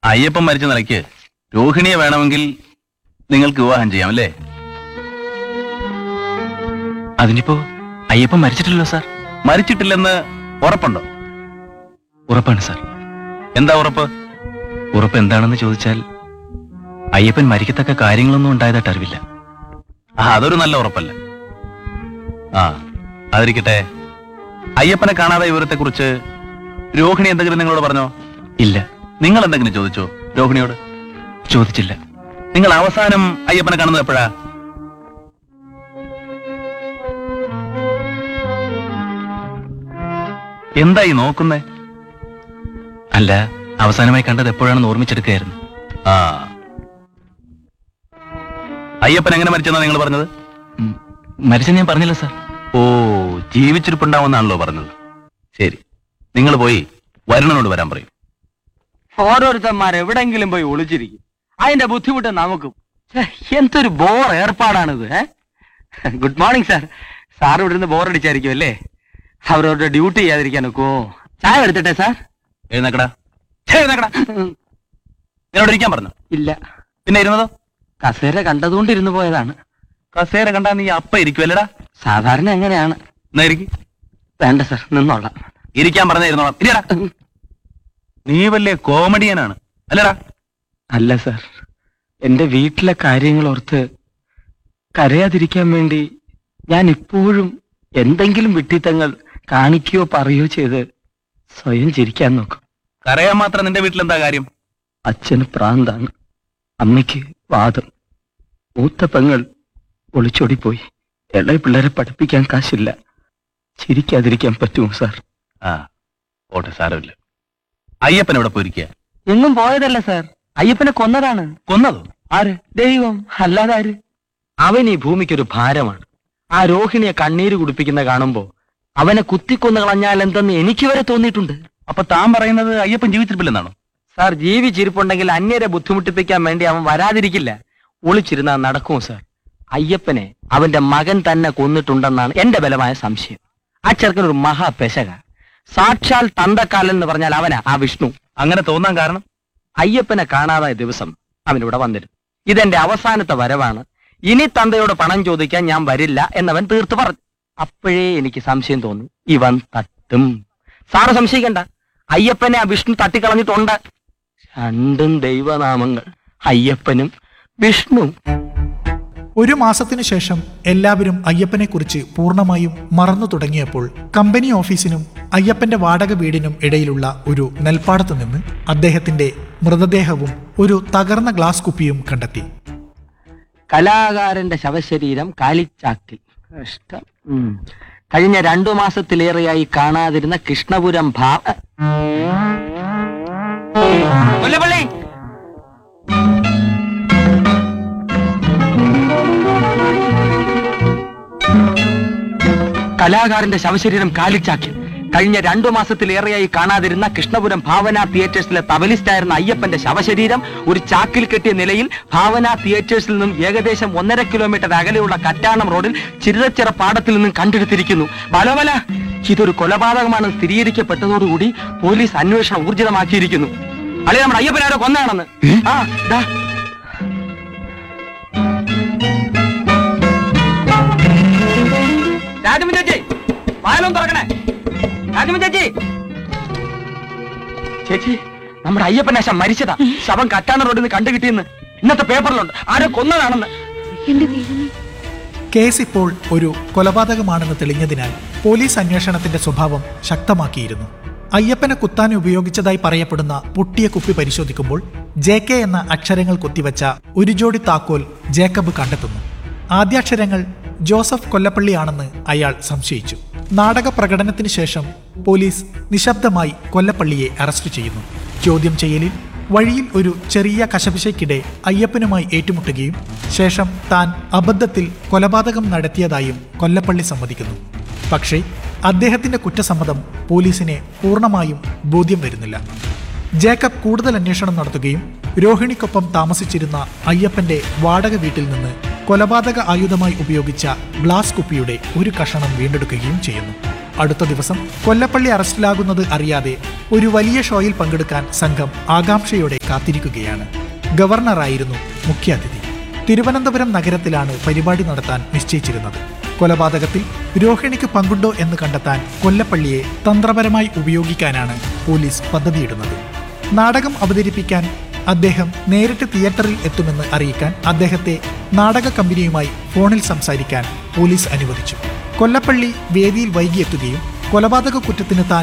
അയ്യപ്പൻ മരിച്ച നിലയ്ക്ക് രോഹിണിയെ വേണമെങ്കിൽ നിങ്ങൾക്ക് വിവാഹം ചെയ്യാം അല്ലേ അതിനിപ്പോ അയ്യപ്പൻ മരിച്ചിട്ടില്ലല്ലോ സാർ മരിച്ചിട്ടില്ലെന്ന് ഉറപ്പുണ്ടോ ഉറപ്പാണ് സാർ എന്താ ഉറപ്പ് ഉറപ്പ് എന്താണെന്ന് ചോദിച്ചാൽ അയ്യപ്പൻ മരിക്കത്തക്ക കാര്യങ്ങളൊന്നും ഉണ്ടായതായിട്ട് അറിവില്ല ആ അതൊരു നല്ല ഉറപ്പല്ല ആ അതിരിക്കട്ടെ അയ്യപ്പനെ കാണാതെ വിവരത്തെ കുറിച്ച് രോഹിണി എന്തെങ്കിലും നിങ്ങളോട് പറഞ്ഞോ ഇല്ല നിങ്ങൾ എന്തെങ്കിലും ചോദിച്ചോ രോഹിണിയോട് ചോദിച്ചില്ല നിങ്ങൾ അവസാനം അയ്യപ്പനെ കാണുന്നത് എപ്പോഴാ എന്തായി നോക്കുന്നേ അല്ല അവസാനമായി കണ്ടത് എപ്പോഴാണെന്ന് ഓർമ്മിച്ചെടുക്കുകയായിരുന്നു ആ അയ്യപ്പൻ എങ്ങനെ മരിച്ചെന്നാ നിങ്ങൾ പറഞ്ഞത് ഉം, മരിച്ചെന്ന് ഞാൻ പറഞ്ഞില്ല സാർ ഓ ജീവിച്ചിരിപ്പുണ്ടാവുമെന്നാണല്ലോ പറഞ്ഞത് ശരി നിങ്ങൾ പോയി വരുണനോട് വരാൻ പറയും ഓരോരുത്തന്മാർ എവിടെങ്കിലും പോയി ഒളിച്ചിരിക്കും അതിന്റെ ബുദ്ധിമുട്ട് നമുക്കും ഛെ, എന്തൊരു ബോർ ഏർപ്പാടാണിത് ഏ ഗുഡ് മോർണിംഗ് സാർ സാർ ഇവിടെ നിന്ന് ബോർ അടിച്ചായിരിക്കും അല്ലേ അവരവരുടെ ഡ്യൂട്ടി ചെയ്യാതിരിക്കാൻ നോക്കുവോ ചായ എടുത്തിട്ടെ സാർ എഴുന്നേക്കടാ ഛേ, എഴുന്നേക്കടാ നിന്നോട് ഇരിക്കാൻ പറഞ്ഞു ഇല്ല പിന്നെ ഇരുന്നതോ കസേര കണ്ടതുകൊണ്ട് ഇരുന്ന് പോയതാണ് കസേര കണ്ടാ നീ അപ്പ ഇരിക്കുവല്ലടാ സാധാരണ എങ്ങനെയാണ് എന്നാ ഇരിക്ക് വേണ്ട സാർ നിന്നോളാം ഇരിക്കാൻ പറഞ്ഞ ഇരുന്നോളാം ഇരിയടാ നീ വലിയ കോമഡിയനാണ് അല്ലടാ അല്ല സാർ എന്റെ വീട്ടിലെ കാര്യങ്ങൾ ഓർത്ത് കരയാതിരിക്കാൻ വേണ്ടി ഞാൻ ഇപ്പോഴും എന്തെങ്കിലും വിട്ടിത്തങ്ങൾ കാണിക്കുകയോ പറയുകയോ ചെയ്ത് സ്വയം ചിരിക്കാൻ നോക്കും കരയാൻ മാത്രം നിന്റെ വീട്ടിൽ എന്താ കാര്യം അച്ഛന് പ്രാന്താണ് അമ്മയ്ക്ക് വാദം മൂത്ത പെങ്ങൾ ഒളിച്ചോടിപ്പോയി ഇളയ പിള്ളേരെ പഠിപ്പിക്കാൻ കാശില്ല ചിരിക്കാതിരിക്കാൻ പറ്റുമോ സാർ ആ ഓട്ടെ സാരമില്ല അയ്യപ്പൻ ഇവിടെ പോയിരിക്കുക എങ്ങും പോയതല്ല സാർ അയ്യപ്പനെ കൊന്നതാണ് കൊന്നതോ ആര് ദൈവം അല്ലാതെ ആര് അവൻ ഈ ഭൂമിക്കൊരു ഭാരമാണ് ആ രോഹിണിയെ കണ്ണീര് കുടിപ്പിക്കുന്ന കാണുമ്പോ അവനെ കുത്തിക്കൊന്നു കളഞ്ഞാൽ എന്തെന്ന് എനിക്ക് വരെ തോന്നിയിട്ടുണ്ട് അപ്പൊ താൻ പറയുന്നത് അയ്യപ്പൻ ജീവിച്ചിരിപ്പില്ലെന്നാണോ സാർ ജീവിച്ചിരിപ്പുണ്ടെങ്കിൽ അന്യരെ ബുദ്ധിമുട്ടിപ്പിക്കാൻ വേണ്ടി അവൻ വരാതിരിക്കില്ല ഒളിച്ചിരുന്നാ നടക്കുമോ സാർ അയ്യപ്പനെ അവന്റെ മകൻ തന്നെ കൊന്നിട്ടുണ്ടെന്നാണ് എന്റെ ബലമായ സംശയം ആ ചെറുക്കൻ ഒരു മഹാപെശക സാക്ഷാൽ തന്തക്കാലൻ എന്ന് പറഞ്ഞാൽ അവനാ ആ വിഷ്ണു അങ്ങനെ തോന്നാൻ കാരണം അയ്യപ്പനെ കാണാതായ ദിവസം അവനിവിടെ വന്നിരുന്നു ഇതെന്റെ അവസാനത്തെ വരവാണ് ഇനി തന്തയോട് പണം ചോദിക്കാൻ ഞാൻ വരില്ല എന്നവൻ തീർത്തു പറഞ്ഞു അപ്പോഴേ എനിക്ക് സംശയം തോന്നി ഇവൻ തട്ടും സാറ് സംശയിക്കണ്ട അയ്യപ്പനെ ആ വിഷ്ണു തട്ടിക്കളഞ്ഞിട്ടുണ്ട് രണ്ടും ദൈവനാമങ്ങൾ അയ്യപ്പനും വിഷ്ണു ഒരു മാസത്തിനു ശേഷം എല്ലാവരും അയ്യപ്പനെക്കുറിച്ച് പൂർണ്ണമായും മറന്നു തുടങ്ങിയപ്പോൾ കമ്പനി ഓഫീസിനും അയ്യപ്പന്റെ വാടക വീടിനും ഇടയിലുള്ള ഒരു നെൽപ്പാടത്തു നിന്ന് അദ്ദേഹത്തിന്റെ മൃതദേഹവും ഒരു തകർന്ന ഗ്ലാസ് കുപ്പിയും കണ്ടെത്തി കലാകാരന്റെ ശവശരീരം കാലിച്ചാക്കിൽ കഷ്ടം ഉം. കഴിഞ്ഞ രണ്ടു മാസത്തിലേറെയായി കാണാതിരുന്ന കൃഷ്ണപുരം ഭാവ കൊല്ലപ്പള്ളി കലാകാരന്റെ ശവശരീരം കാലിച്ചാക്കിൽ കഴിഞ്ഞ രണ്ടു മാസത്തിലേറെയായി കാണാതിരുന്ന കൃഷ്ണപുരം ഭാവന തിയേറ്റേഴ്സിലെ തബലിസ്റ്റായിരുന്ന അയ്യപ്പന്റെ ശവശരീരം ഒരു ചാക്കിൽ കെട്ടിയ നിലയിൽ ഭാവന തിയേറ്റേഴ്സിൽ നിന്നും ഏകദേശം ഒന്നര കിലോമീറ്റർ അകലെയുള്ള കറ്റാണം റോഡിൽ ചിരച്ചിറ പാടത്തിൽ നിന്നും കണ്ടെടുത്തിരിക്കുന്നു ബലബല ഇതൊരു കൊലപാതകമാണെന്ന് സ്ഥിരീകരിക്കപ്പെട്ടതോടുകൂടി പോലീസ് അന്വേഷണം ഊർജിതമാക്കിയിരിക്കുന്നു അല്ലെ നമ്മുടെ അയ്യപ്പനാരോ കൊന്നാണെന്ന് ആ ദാ രാജമൻ ചേച്ചി വായലൊന്നും തുറക്കണേ രാജമൻ ചേച്ചി ചേച്ചി നമ്മുടെ അയ്യപ്പനാശം മരിച്ചതാ ശവം കറ്റാന റോഡിൽ നിന്ന് കണ്ടുകിട്ടിയെന്ന് ഇന്നത്തെ പേപ്പറിലുണ്ട് ആരോ കൊന്നതാണെന്ന് എന്റെ ദൈവമേ കേസ് ഇപ്പോൾ ഒരു കൊലപാതകമാണെന്ന് തെളിഞ്ഞതിനാൽ പോലീസ് അന്വേഷണത്തിന്റെ സ്വഭാവം ശക്തമാക്കിയിരുന്നു അയ്യപ്പനെ കുത്താൻ ഉപയോഗിച്ചതായി പറയപ്പെടുന്ന പൊട്ടിയ കുപ്പി പരിശോധിക്കുമ്പോൾ ജെ കെ എന്ന അക്ഷരങ്ങൾ കുത്തിവച്ച ഒരു ജോഡി താക്കോൽ ജേക്കബ് കണ്ടെത്തുന്നു ആദ്യാക്ഷരങ്ങൾ ജോസഫ് കൊല്ലപ്പള്ളിയാണെന്ന് അയാൾ സംശയിച്ചു നാടക പ്രകടനത്തിന് ശേഷം പോലീസ് നിശബ്ദമായി കൊല്ലപ്പള്ളിയെ അറസ്റ്റ് ചെയ്യുന്നു ചോദ്യം ചെയ്യലിൽ വഴിയിൽ ഒരു ചെറിയ കശപിശയ്ക്കിടെ അയ്യപ്പനുമായി ഏറ്റുമുട്ടുകയും ശേഷം താൻ അബദ്ധത്തിൽ കൊലപാതകം നടത്തിയതായും കൊല്ലപ്പള്ളി സമ്മതിക്കുന്നു പക്ഷേ അദ്ദേഹത്തിന്റെ കുറ്റസമ്മതം പോലീസിനെ പൂർണ്ണമായും ബോധ്യം വരുന്നില്ല ജേക്കബ് കൂടുതൽ അന്വേഷണം നടത്തുകയും രോഹിണിക്കൊപ്പം താമസിച്ചിരുന്ന അയ്യപ്പന്റെ വാടക വീട്ടിൽ നിന്ന് കൊലപാതക ആയുധമായി ഉപയോഗിച്ച ഗ്ലാസ് കുപ്പിയുടെ ഒരു കഷണം വീണ്ടെടുക്കുകയും ചെയ്യുന്നു അടുത്ത ദിവസം കൊല്ലപ്പള്ളി അറസ്റ്റിലാകുന്നത് അറിയാതെ ഒരു വലിയ ഷോയിൽ പങ്കെടുക്കാൻ സംഘം ആകാംക്ഷയോടെ കാത്തിരിക്കുകയാണ് ഗവർണറായിരുന്നു മുഖ്യാതിഥി തിരുവനന്തപുരം നഗരത്തിലാണ് പരിപാടി നടത്താൻ നിശ്ചയിച്ചിരുന്നത് കൊലപാതകത്തിൽ രോഹിണിക്ക് പങ്കുണ്ടോ എന്ന് കണ്ടെത്താൻ കൊല്ലപ്പള്ളിയെ തന്ത്രപരമായി ഉപയോഗിക്കാനാണ് പോലീസ് പദ്ധതിയിടുന്നത് നാടകം അവതരിപ്പിക്കാൻ അദ്ദേഹം നേരിട്ട് തിയേറ്ററിൽ എത്തുമെന്ന് അറിയിക്കാൻ അദ്ദേഹത്തെ നാടക കമ്പനിയുമായി ഫോണിൽ സംസാരിക്കാൻ പോലീസ് അനുവദിച്ചു കൊല്ലപ്പള്ളി വേദിയിൽ വൈകിയെത്തുകയും കൊലപാതക കുറ്റത്തിന് താൻ